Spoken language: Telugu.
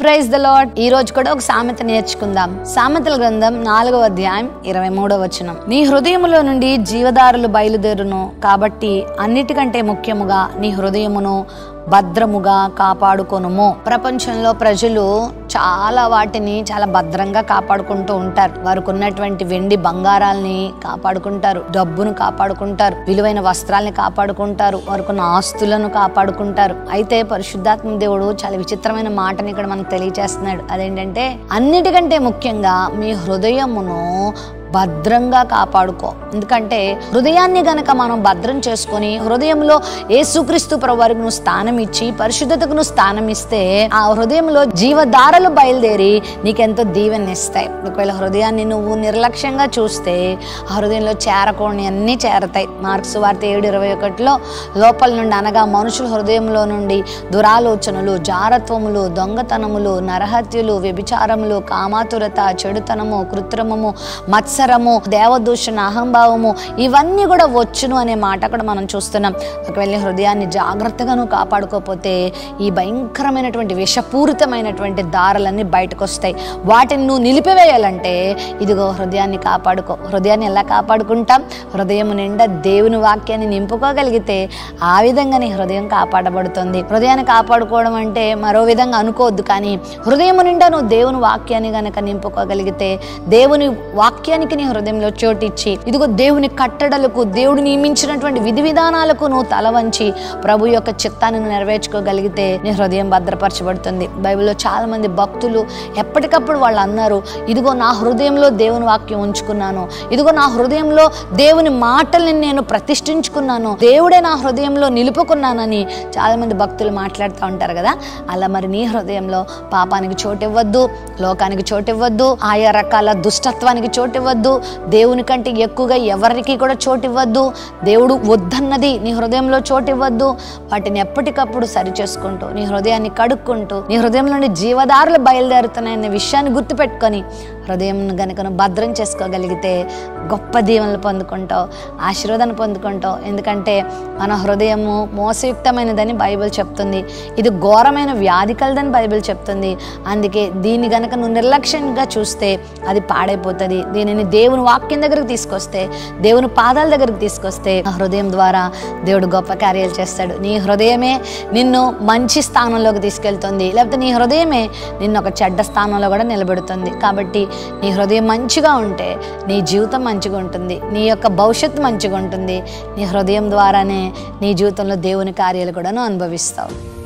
ప్రైజ్ ద లాడ్ ఈ రోజు కూడా ఒక సామెత నేర్చుకుందాం సామెతల గ్రంథం నాలుగవ అధ్యాయం ఇరవై మూడవ వచనం నీ హృదయములో నుండి జీవదారులు బయలుదేరును కాబట్టి అన్నిటికంటే ముఖ్యముగా నీ హృదయమును భద్రముగా కాపాడుకొనుము ప్రపంచంలో ప్రజలు చాలా వాటిని చాలా భద్రంగా కాపాడుకుంటూ ఉంటారు వారికి ఉన్నటువంటి వెండి బంగారాల్ని కాపాడుకుంటారు డబ్బును కాపాడుకుంటారు విలువైన వస్త్రాల్ని కాపాడుకుంటారు వారికి ఉన్న ఆస్తులను కాపాడుకుంటారు అయితే పరిశుద్ధాత్మ దేవుడు చాలా విచిత్రమైన మాటని ఇక్కడ మనకు తెలియచేస్తున్నాడు అదేంటంటే అన్నిటికంటే ముఖ్యంగా మీ హృదయమును భద్రంగా కాపాడుకో ఎందుకంటే హృదయాన్ని గనక మనం భద్రం చేసుకొని హృదయంలో యేసుక్రీస్తు ప్రభువారికి నువ్వు స్థానం ఇచ్చి పరిశుద్ధతకు నువ్వు స్థానం ఇస్తే ఆ హృదయంలో జీవధారలు బయలుదేరి నీకెంతో దీవెన ఇస్తాయి ఒకవేళ హృదయాన్ని నువ్వు నిర్లక్ష్యంగా చూస్తే ఆ హృదయంలో చేరకూడని అన్నీ చేరతాయి మార్క్స్ వార్త ఏడు ఇరవై ఒకటిలో లోపల నుండి అనగా మనుషుల హృదయంలో నుండి దురాలోచనలు జారత్వములు దొంగతనములు నరహత్యులు వ్యభిచారములు కామాతురత చెడుతనము కృత్రిమము మత్సరము దేవదూషణ అహంభావము ఇవన్నీ కూడా వచ్చును అనే మాట కూడా మనం చూస్తున్నాం ఒకవేళ హృదయాన్ని జాగ్రత్తగా నువ్వు కాపాడుకోకపోతే ఈ భయంకరమైనటువంటి విషపూరితమైనటువంటి దారులన్నీ బయటకు వస్తాయి వాటిని నువ్వు నిలిపివేయాలంటే ఇదిగో హృదయాన్ని కాపాడుకో హృదయాన్ని ఎలా కాపాడుకుంటాం హృదయం నిండా దేవుని వాక్యాన్ని నింపుకోగలిగితే ఆ విధంగా నీ హృదయం కాపాడబడుతుంది హృదయాన్ని కాపాడుకోవడం అంటే మరో విధంగా అనుకోవద్దు కానీ హృదయం నిండా నువ్వు దేవుని వాక్యాన్ని గనక నింపుకోగలిగితే దేవుని వాక్యానికి నీ హృదయంలో చోటిచ్చి ఇదిగో దేవుని కట్టడలకు దేవుడు నియమించినటువంటి విధి విధానాలకు నువ్వు తల వంచి ప్రభు యొక్క చిత్తాన్ని నువ్వు నెరవేర్చుకోగలిగితే నీ హృదయం భద్రపరచబడుతుంది బైబిల్లో చాలా మంది భక్తులు ఎప్పటికప్పుడు వాళ్ళు అన్నారు ఇదిగో నా హృదయంలో దేవుని వాక్యం ఉంచుకున్నాను ఇదిగో నా హృదయంలో దేవుని మాటల్ని నేను ప్రతిష్ఠించుకున్నాను దేవుడే నా హృదయంలో నిలుపుకున్నానని చాలా మంది భక్తులు మాట్లాడుతూ ఉంటారు కదా అలా మరి నీ హృదయంలో పాపానికి చోటు ఇవ్వద్దు లోకానికి చోటు ఇవ్వద్దు ఆయా రకాల దుష్టత్వానికి చోటు ఇవ్వద్దు దేవుని కంటే ఎక్కువగా ఎవరికి కూడా చోటు ఇవ్వద్దు దేవుడు వద్దన్నది నీ హృదయంలో చోటు ఇవ్వద్దు వాటిని ఎప్పటికప్పుడు సరి చేసుకుంటూ నీ హృదయాన్ని కడుక్కుంటూ నీ హృదయం నుండి జీవదారులు బయలుదేరుతున్నాయనే విషయాన్ని గుర్తుపెట్టుకొని హృదయం గనుక నువ్వు భద్రం చేసుకోగలిగితే గొప్ప దీవెనలు పొందుకుంటావు ఆశీర్వాదాన్ని పొందుకుంటావు ఎందుకంటే మన హృదయము మోసయుక్తమైనదని బైబిల్ చెప్తుంది ఇది ఘోరమైన వ్యాధి కలదని బైబిల్ చెప్తుంది అందుకే దీన్ని గనక నువ్వు నిర్లక్ష్యంగా చూస్తే అది పాడైపోతుంది దీనిని దేవుని వాక్యం దగ్గరికి తీసుకొస్తే దేవుని పాదాల దగ్గరికి తీసుకొస్తే ఆ హృదయం ద్వారా దేవుడు గొప్ప కార్యాలు చేస్తాడు నీ హృదయమే నిన్ను మంచి స్థానంలోకి తీసుకెళ్తుంది లేకపోతే నీ హృదయమే నిన్ను ఒక చెడ్డ స్థానంలో కూడా నిలబెడుతుంది కాబట్టి నీ హృదయం మంచిగా ఉంటే నీ జీవితం మంచిగా ఉంటుంది నీ యొక్క భవిష్యత్తు మంచిగా ఉంటుంది నీ హృదయం ద్వారానే నీ జీవితంలో దేవుని కార్యాలు కూడా నువ్వు అనుభవిస్తావు